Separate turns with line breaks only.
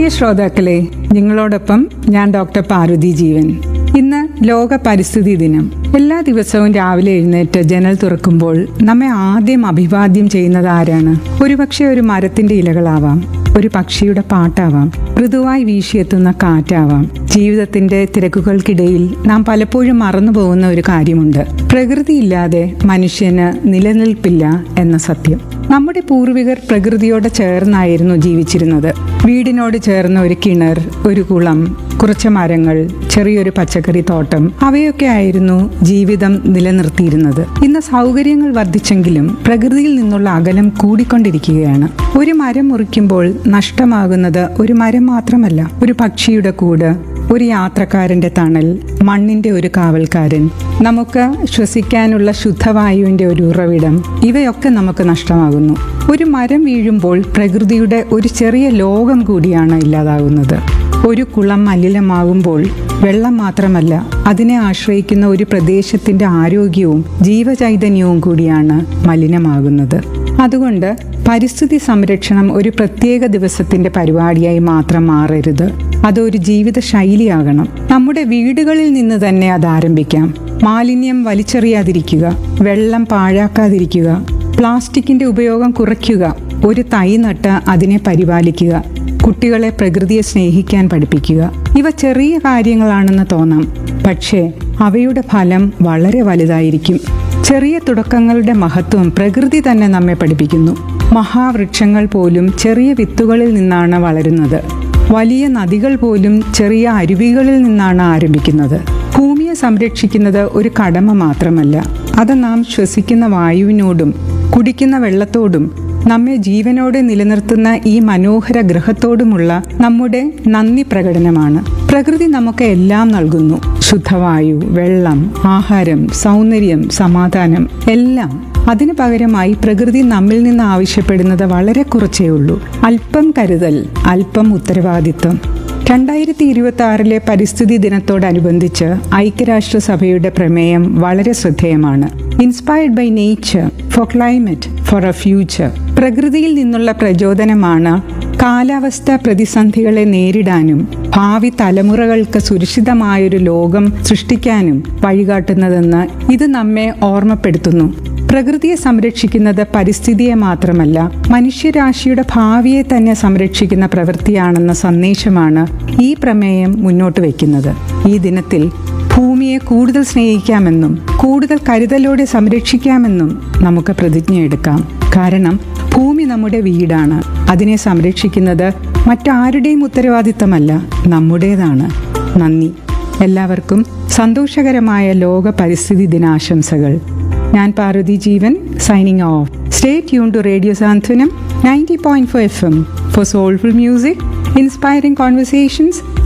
ശ്രോതാക്കളെ നിങ്ങളോടൊപ്പം ഞാൻ ഡോക്ടർ പാർവതി ജീവൻ ഇന്ന് ലോക പരിസ്ഥിതി ദിനം എല്ലാ ദിവസവും രാവിലെ എഴുന്നേറ്റ് ജനൽ തുറക്കുമ്പോൾ നമ്മെ ആദ്യം അഭിവാദ്യം ചെയ്യുന്നത് ആരാണ് ഒരുപക്ഷെ ഒരു മരത്തിന്റെ ഇലകളാവാം ഒരു പക്ഷിയുടെ പാട്ടാവാം മൃദുവായി വീശിയെത്തുന്ന കാറ്റാവാം ജീവിതത്തിന്റെ തിരക്കുകൾക്കിടയിൽ നാം പലപ്പോഴും മറന്നു പോകുന്ന ഒരു കാര്യമുണ്ട് പ്രകൃതിയില്ലാതെ മനുഷ്യന് നിലനിൽപ്പില്ല എന്ന സത്യം നമ്മുടെ പൂർവികർ പ്രകൃതിയോട് ചേർന്നായിരുന്നു ജീവിച്ചിരുന്നത് വീടിനോട് ചേർന്ന ഒരു കിണർ ഒരു കുളം കുറച്ച് മരങ്ങൾ ചെറിയൊരു പച്ചക്കറി തോട്ടം അവയൊക്കെ ആയിരുന്നു ജീവിതം നിലനിർത്തിയിരുന്നത് ഇന്ന് സൗകര്യങ്ങൾ വർദ്ധിച്ചെങ്കിലും പ്രകൃതിയിൽ നിന്നുള്ള അകലം കൂടിക്കൊണ്ടിരിക്കുകയാണ് ഒരു മരം മുറിക്കുമ്പോൾ നഷ്ടമാകുന്നത് ഒരു മരം മാത്രമല്ല ഒരു പക്ഷിയുടെ കൂട് ഒരു യാത്രക്കാരന്റെ തണൽ മണ്ണിന്റെ ഒരു കാവൽക്കാരൻ നമുക്ക് ശ്വസിക്കാനുള്ള ശുദ്ധവായുവിന്റെ ഒരു ഉറവിടം ഇവയൊക്കെ നമുക്ക് നഷ്ടമാകുന്നു ഒരു മരം വീഴുമ്പോൾ പ്രകൃതിയുടെ ഒരു ചെറിയ ലോകം കൂടിയാണ് ഇല്ലാതാകുന്നത് ഒരു കുളം മലിനമാകുമ്പോൾ വെള്ളം മാത്രമല്ല അതിനെ ആശ്രയിക്കുന്ന ഒരു പ്രദേശത്തിന്റെ ആരോഗ്യവും ജീവചൈതന്യവും കൂടിയാണ് മലിനമാകുന്നത് അതുകൊണ്ട് പരിസ്ഥിതി സംരക്ഷണം ഒരു പ്രത്യേക ദിവസത്തിന്റെ പരിപാടിയായി മാത്രം മാറരുത് അതൊരു ജീവിത ശൈലിയാകണം നമ്മുടെ വീടുകളിൽ നിന്ന് തന്നെ അത് ആരംഭിക്കാം മാലിന്യം വലിച്ചെറിയാതിരിക്കുക വെള്ളം പാഴാക്കാതിരിക്കുക പ്ലാസ്റ്റിക്കിന്റെ ഉപയോഗം കുറയ്ക്കുക ഒരു തൈ നട്ട് അതിനെ പരിപാലിക്കുക കുട്ടികളെ പ്രകൃതിയെ സ്നേഹിക്കാൻ പഠിപ്പിക്കുക ഇവ ചെറിയ കാര്യങ്ങളാണെന്ന് തോന്നാം പക്ഷേ അവയുടെ ഫലം വളരെ വലുതായിരിക്കും ചെറിയ തുടക്കങ്ങളുടെ മഹത്വം പ്രകൃതി തന്നെ നമ്മെ പഠിപ്പിക്കുന്നു മഹാവൃക്ഷങ്ങൾ പോലും ചെറിയ വിത്തുകളിൽ നിന്നാണ് വളരുന്നത് വലിയ നദികൾ പോലും ചെറിയ അരുവികളിൽ നിന്നാണ് ആരംഭിക്കുന്നത് ഭൂമിയെ സംരക്ഷിക്കുന്നത് ഒരു കടമ മാത്രമല്ല അത് നാം ശ്വസിക്കുന്ന വായുവിനോടും കുടിക്കുന്ന വെള്ളത്തോടും നമ്മെ ജീവനോടെ നിലനിർത്തുന്ന ഈ മനോഹര ഗ്രഹത്തോടുമുള്ള നമ്മുടെ നന്ദി പ്രകടനമാണ് പ്രകൃതി നമുക്ക് എല്ലാം നൽകുന്നു ശുദ്ധവായു വെള്ളം ആഹാരം സൗന്ദര്യം സമാധാനം എല്ലാം അതിനു പകരമായി പ്രകൃതി നമ്മിൽ നിന്ന് ആവശ്യപ്പെടുന്നത് വളരെ കുറച്ചേ ഉള്ളൂ അല്പം കരുതൽ അല്പം ഉത്തരവാദിത്വം രണ്ടായിരത്തി ഇരുപത്തി ആറിലെ പരിസ്ഥിതി ദിനത്തോടനുബന്ധിച്ച് ഐക്യരാഷ്ട്രസഭയുടെ പ്രമേയം വളരെ ശ്രദ്ധേയമാണ് inspired by nature for climate for a future പ്രകൃതിയിൽ നിന്നുള്ള പ്രചോദനമാണ് കാലാവസ്ഥ പ്രതിസന്ധികളെ നേരിടാനും ഭാവി തലമുറകൾക്ക് സുരക്ഷിതമായൊരു ലോകം സൃഷ്ടിക്കാനും വഴികാട്ടുന്നതെന്ന് ഇത് നമ്മെ ഓർമ്മപ്പെടുത്തുന്നു പ്രകൃതിയെ സംരക്ഷിക്കുന്നത് പരിസ്ഥിതിയെ മാത്രമല്ല മനുഷ്യരാശിയുടെ ഭാവിയെ തന്നെ സംരക്ഷിക്കുന്ന പ്രവൃത്തിയാണെന്ന സന്ദേശമാണ് ഈ പ്രമേയം മുന്നോട്ട് വയ്ക്കുന്നത് ഈ ദിനത്തിൽ ഭൂമിയെ കൂടുതൽ സ്നേഹിക്കാമെന്നും കൂടുതൽ കരുതലോടെ സംരക്ഷിക്കാമെന്നും നമുക്ക് പ്രതിജ്ഞയെടുക്കാം കാരണം ഭൂമി നമ്മുടെ വീടാണ് അതിനെ സംരക്ഷിക്കുന്നത് മറ്റാരുടെയും ഉത്തരവാദിത്തമല്ല നമ്മുടേതാണ് നന്ദി എല്ലാവർക്കും സന്തോഷകരമായ ലോക പരിസ്ഥിതി ദിനാശംസകൾ ഞാൻ Parvathy Jeevan signing off stay tune to radio Santhwanam ninety point four F M for soulful music inspiring conversations